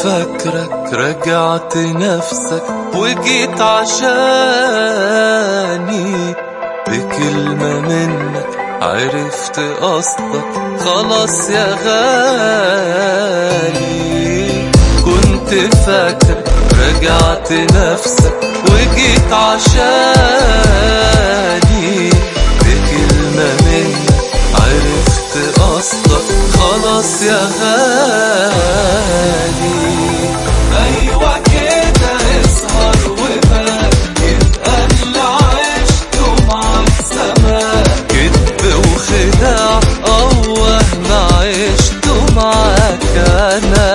فاكرك رجعت نفسك وجيت عشاني بكلمة منك عرفت قصدك خلاص يا غالي كنت فاكر رجعت نفسك وجيت عشاني بكلمة منك عرفت قصدك خلاص يا غالي ايوه كده اسهر وبات يبقى اللي عشته معاك زمان كدب وخداع اه وهم عشته معاك انا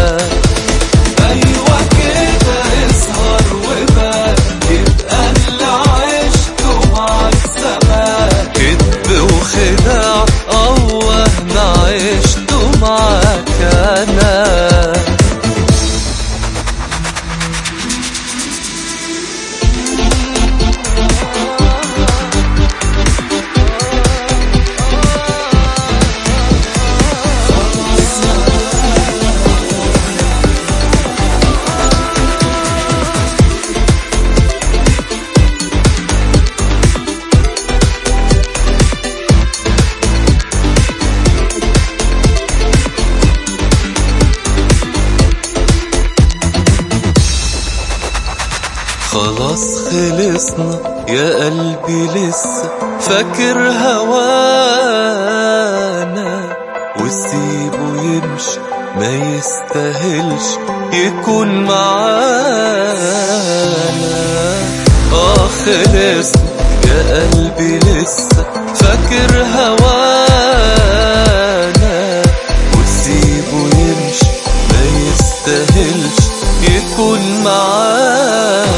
ايوه كده اسهر وبات يبقى اللي عشته معاك زمان كدب وخداع اه وهم عشته معاك انا خلاص خلصنا يا قلبي لسه فاكر هوانا وسيبه يمشي ما يستاهلش يكون معانا اه خلصنا يا قلبي لسه فاكر هوانا وسيبه يمشي ما يستاهلش يكون معانا